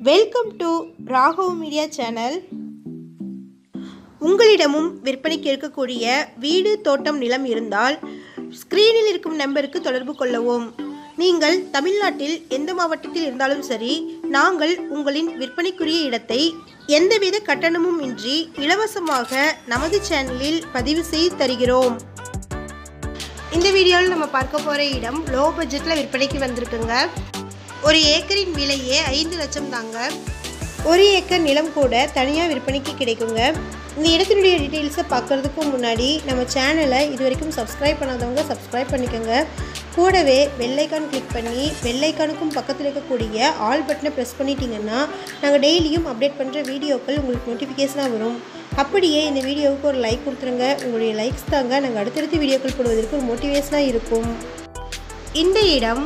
Welcome to Raghav media channel உங்களிடமும் விற்பனைக்கு இருக்கக்கூடிய வீடு தோட்டம் நிலம் இருந்தால் ஸ்க்ரீனில் இருக்கும் நம்பருக்கு தொடர்பு கொள்ளவும் நீங்கள் தமிழ்நாட்டில் எந்த மாவட்டத்தில் இருந்தாலும் சரி நாங்கள் உங்களின் விற்பனைக்குரிய இடத்தை எந்தவித கட்டணமும் இன்றி இலவசமாக நமது சேனலில் பதிவு செய்து தருகிறோம் இந்த வீடியோவில் நம்ம பார்க்க போகிற இடம் லோ பட்ஜெட்டில் விற்பனைக்கு வந்திருக்குங்க ஒரு ஏக்கரின் விலையே ஐந்து லட்சம் தாங்க ஒரு ஏக்கர் நிலம் கூட தனியாக விற்பனைக்கு கிடைக்குங்க இந்த இடத்தினுடைய டீட்டெயில்ஸை பார்க்குறதுக்கு முன்னாடி நம்ம சேனலை இது வரைக்கும் சப்ஸ்கிரைப் பண்ணாதவங்க சப்ஸ்கிரைப் பண்ணிக்கோங்க கூடவே வெள்ளைக்கான் கிளிக் பண்ணி வெள்ளைக்கானுக்கும் பக்கத்தில் இருக்கக்கூடிய ஆல் பட்டனை ப்ரெஸ் பண்ணிட்டீங்கன்னா நாங்கள் டெய்லியும் அப்டேட் பண்ணுற வீடியோக்கள் உங்களுக்கு நோட்டிஃபிகேஷனாக வரும் அப்படியே இந்த வீடியோவுக்கு ஒரு லைக் கொடுத்துருங்க உங்களுடைய லைக்ஸ் தாங்க நாங்கள் அடுத்தடுத்து வீடியோக்கள் போடுவதற்கு ஒரு மோட்டிவேஷனாக இருக்கும் இந்த இடம்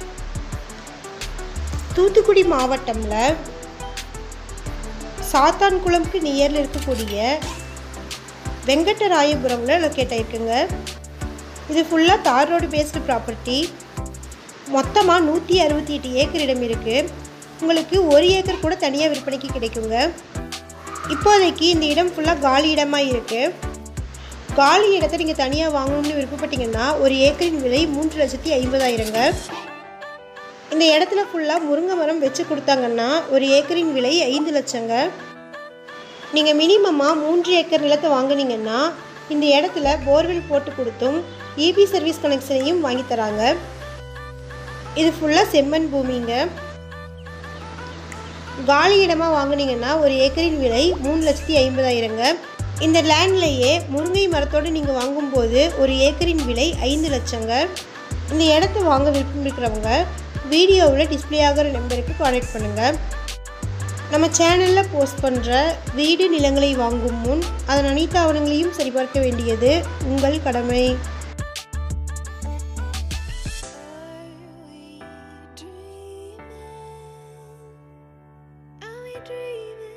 தூத்துக்குடி மாவட்டம்ல சாத்தான்குளம்க்கு நியரில் இருக்கக்கூடிய வெங்கடராயபுரம்ல லொக்கேட் ஆயிருக்குங்க இது ஃபுல்லாக தார் ரோடு பேஸ்டு ப்ராப்பர்ட்டி மொத்தமாக நூற்றி அறுபத்தி எட்டு ஏக்கர் இடம் இருக்குது உங்களுக்கு ஒரு ஏக்கர் கூட தனியாக விற்பனைக்கு கிடைக்குங்க இப்போதைக்கு இந்த இடம் ஃபுல்லாக காலி இடமாக இருக்குது காலி இடத்தை நீங்கள் தனியாக வாங்கணும்னு விருப்பப்பட்டீங்கன்னா ஒரு ஏக்கரின் விலை மூன்று லட்சத்தி ஐம்பதாயிரங்க இந்த இடத்துல ஃபுல்லாக முருங்கை மரம் வச்சு கொடுத்தாங்கன்னா ஒரு ஏக்கரின் விலை ஐந்து லட்சங்க நீங்கள் மினிமமாக மூன்று ஏக்கர் நிலத்தை வாங்குனீங்கன்னா இந்த இடத்துல போர்வெல் போட்டு கொடுத்தும் இபி சர்வீஸ் கனெக்ஷனையும் வாங்கி தராங்க இது ஃபுல்லாக செம்மண் பூமிங்க காலி இடமாக வாங்குனீங்கன்னா ஒரு ஏக்கரின் விலை மூணு லட்சத்தி ஐம்பதாயிரங்க இந்த லேண்ட்லேயே முருங்கை மரத்தோடு நீங்கள் வாங்கும்போது ஒரு ஏக்கரின் விலை ஐந்து லட்சங்க இந்த இடத்த வாங்க விருப்பம் இருக்கிறவங்க வீடியோவில் டிஸ்பிளே ஆகிற நம்பருக்கு கான்டாக்ட் பண்ணுங்கள் நம்ம சேனலில் போஸ்ட் பண்ணுற வீடு நிலங்களை வாங்கும் முன் அதன் அனைத்து ஆவணங்களையும் சரிபார்க்க வேண்டியது உங்கள் கடமை Are we dreaming? Are we dreaming?